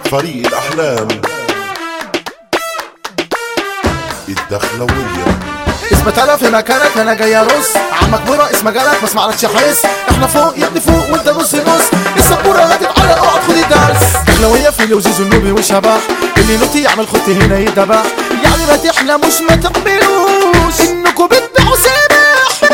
فريق الأحلام الدخلوية اثبت انا في مكانك انا جاي ارص عمك برا اسم جالك بس معرفش احس احنا فوق يا ابني فوق وانت نص نص السبوره هتتعلق اقعد خد الدرس اخلويه في وزيزو النوبي وشبح اللي نوتي يعمل خطي هنا يدبح يعني ما تحلموش ما تقبلوش انكم بتبيعوا سامح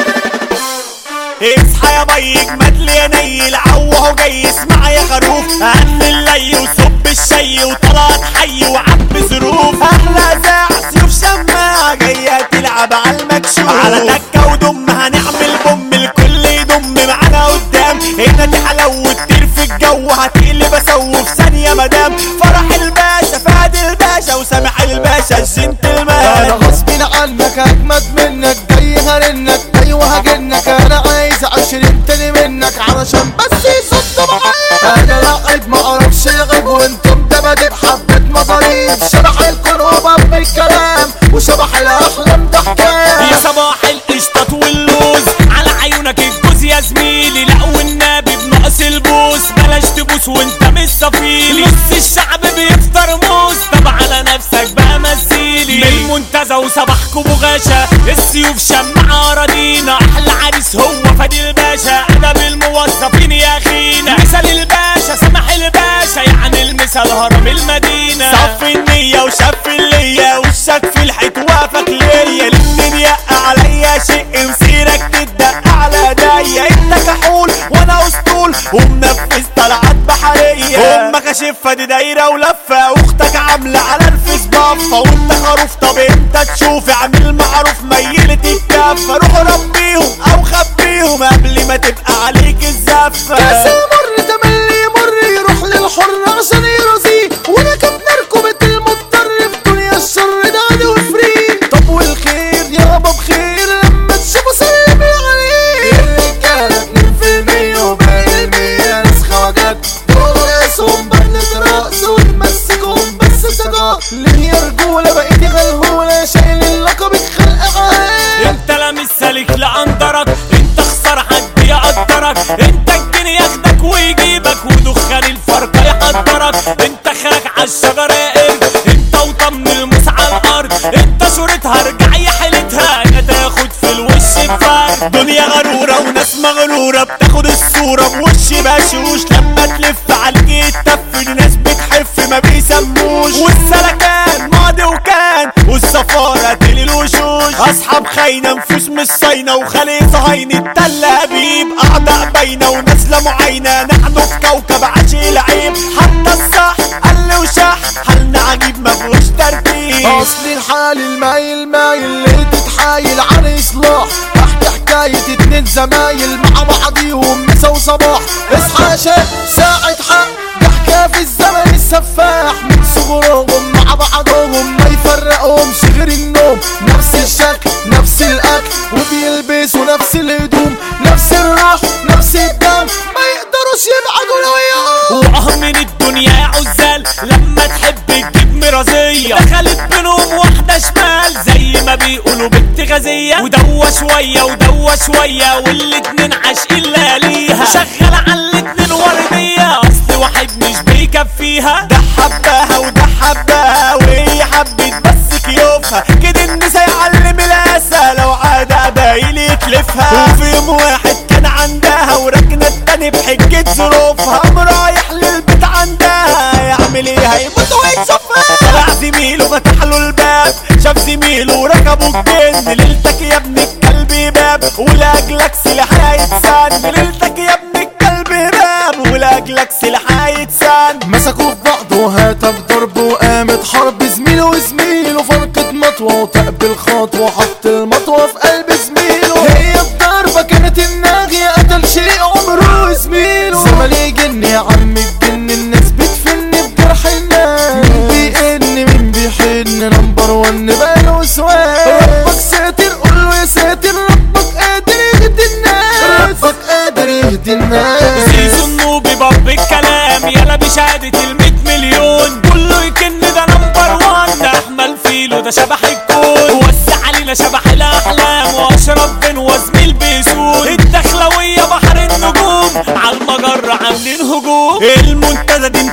اصحى يا بي اجمد لي يا نيل عوه جاي اسمع يا خروف هات اللي وصب الشي وطلعت حي وعب ظروف احلى زاع سيوف شماعة جاية تلعب على المكشوف على تكة ودم هنعمل بوم الكل يضم معانا قدام هنا دي حلاوة تطير في الجو هتقلب اسوي في ثانية مدام فرح الباشا فادي الباشا وسامح الباشا انا الجنتلمان غصب عنك اجمد منك جاي هرنك ايوه هجنك انا عايز عشرين تاني منك علشان بس يصد معايا انا لاعب ما اعرفش الغيب وانتم دبادب حبة مصاريف شبح القلوب بالكلام وشبح الاحلام ده يا حكايه صباح القشطة واللوز على عيونك الجوز يا زميلي لا والنبي بنقص البوس بلاش تبوس وانت مش صفيلي نص الشعب بيفطر موز طب على نفسك بقى مثيلي من المنتزه وصباحكم بغاشة السيوف شمعة اراضينا احلى عريس هو فادي الباشا ادب الموظفين يا اخينا مثال الباشا سامح الباشا يعني المثال هرم المدينة صف النية وشف اللية وشك في الحيط وافك ليا الاتنين يقع عليا شق مسيرك تدق على ايديا انت كحول وانا اسطول ومنفذ طلعات بحرية امك اشفة دي دايرة ولفة اختك عاملة على الفيس بافة وانت خروف طب انت تشوف اعمل معروف ميلة الكافة روح ربيهم او خبيهم قبل ما تبقى عليك كاس الزفة مر تملي مر يروح للحر عشان يرضيه وانا كنت نركبة المضطر في دنيا الشر ده وفري طب والخير يابا بخير لما تشوفوا سلم عليه الرجالة 2% وباقي المية ناس خواجات دول راسهم بطلة رأس وتمسكهم بس سجار ليه يا رجولة بقيتي غلهولة شايل اللقب خلق عاد انت لا مش سالك لا انضرك انت خسر حد يقدرك انت الجن ياخدك ويجيبك ودخان الفرقة يقدرك انت خاك عالشجرة قرد انت وطم الموس على الارض انت صورتها ارجع يا حيلتها يا تاخد في الوش بفرد دنيا غرورة وناس مغرورة بتاخد الصورة بوش بشوش لما تلف عليك يتف ناس بتحف ما بيسموش والسلكان ماضي وكان والسفارة تلي الوشوش اصحاب خاينة نفوس مش صاينة وخلي صهاينة التل هبيب اعداء باينة وناس لا معاينة نحن في كوكب عاشي العيب حتى الصح قل وشح حالنا عجيب ما فيهوش ترتيب اصل الحال المايل مايل اللي تتحايل عن اصلاح تحت حكاية اتنين زمايل مع بعضيهم مسا وصباح اصحى يا شاب ساعة حق ضحكة في الزمن السفاح من صغرهم مع بعضهم ما يفرقهمش غير النوم نفس الشكل نفس الاكل وبيلبسوا نفس الهدوم نفس الروح نفس الدم ما يقدروش يبعدوا لو يوم واه من الدنيا يا عزال لما تحب تجيب مرازية دخلت بينهم واحدة شمال زي ما بيقولوا بنت غازية ودوا شوية ودوا شوية والاتنين عاشقين ليها شغال على الاتنين وردية اصل واحد مش بيكفيها ده حبها وده حبها وهي حبت بس كيوفها كده النسا يعلم الاسى لو عاد قبايل يتلفها وفي يوم واحد كان عندها وركنة التاني بحجة ظروفها قام رايح للبيت عندها يعمل ايه هيموت ويشوفها طلع زميله فتح له الباب شاف زميله وركبوا الجن ليلتك يا ابن الكلب باب ولاجلك سلاح هيتسن ليلتك يا ابن الكلب باب ولاجلك سلاح هيتسن مسكوا في بعض وهاتف ضرب وقامت حرب زميله وزميله فرقة مطوة وتقبل خطوة حط المطوة في قلب زميله هي الضربة كانت الناغية قتل شيء عمره زميله زملي جن يا عم الجن الناس بتفن بجرح الناس مين بيئن مين بيحن نمبر ون باله سواد ربك ساتر قول له يا ساتر ربك قادر يهدي الناس ربك قادر يهدي الناس زيزو النوبي باب الكلام يلا بشهادة الميت مليون كله يكن ده نمبر وان احمل فيلو ده شبح الكون وسع علينا شبح الاحلام واشرف بن وزميل بيسود الدخلوية بحر النجوم عالمجرة عاملين هجوم المنتزه دي 200 على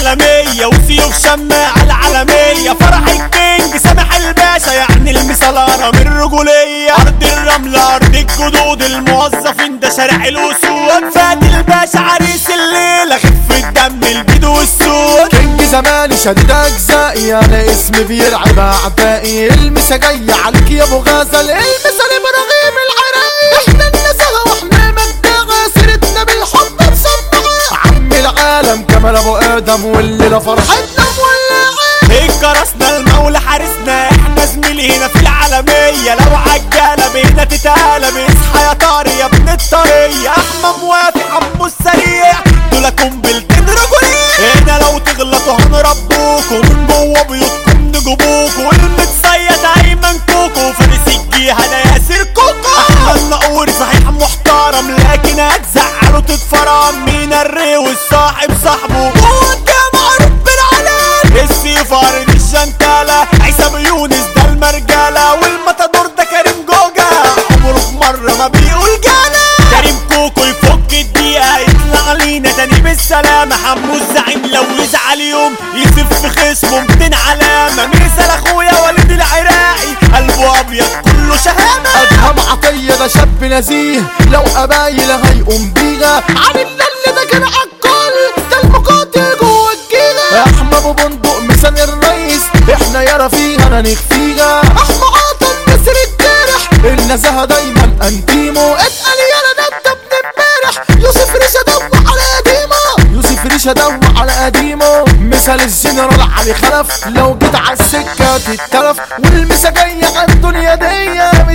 العالمية وسيوف شماع العالمية فرح الكينج سامح الباشا يعني المسلارة من الرجولية أرض الرمل أرض الجدود الموظفين ده شارع الأسود فادي الباشا عريس الليلة خف الدم البيض والسود كينج زماني شديد اجزائي انا اسمي بيرعب اعدائي المسا جاي عليك يا ابو غزل المسا لابراهيم العراقي احنا النزهه واحنا المجدعه سيرتنا بالحب مسمعه عم العالم كمال ابو ادم والليله فرحتنا مولعه اتجرسنا المولى حارسنا احنا زميلي هنا في العالمية لو عجالة بينا تتقلب اصحى يا طاري يا ابن الطرية احمى موافق عمو السريع دول قنبلتين رجولين هنا لو تغلطوا هنربوكوا من جوه بيوتكم نجيبوكوا المتصيد ايمن كوكو فارس الجيهة ده ياسر كوكو احمد نقوري صحيح محترم لكن هتزعله تتفرم مين الري والصاحب صاحبه هو الجامع رب العالم السيف عرض الجنتالة عيسى بيونس ده المرجالة والمتدور ده كريم جوجا عمره في مرة ما بيقول جانا كريم كوكو يفك الدقيقة يطلع لينا تاني بالسلامة حمو الزعيم لو يزعل يوم يسف في خصمه 200 علامة مثل اخويا وليد العراقي قلبه ابيض كله شهامة ادهم عطيه ده شاب نزيه لو قبايل هيقوم بيها عن اللي ده كان عالكل ده المقاتل جوه الجيله احمى ابو بندق مثال الرئيس احنا يا رفيق انا نخفيها احمى عطا نسر الجرح النزاهه دايما انتيمو اتقل يا ندى ابن امبارح يوسف ريشه دو على قديمه يوسف ريشه دو على قديمه مثال الجنرال علي خلف لو جيت على السكه تتلف والمسا جايه على الدنيا دي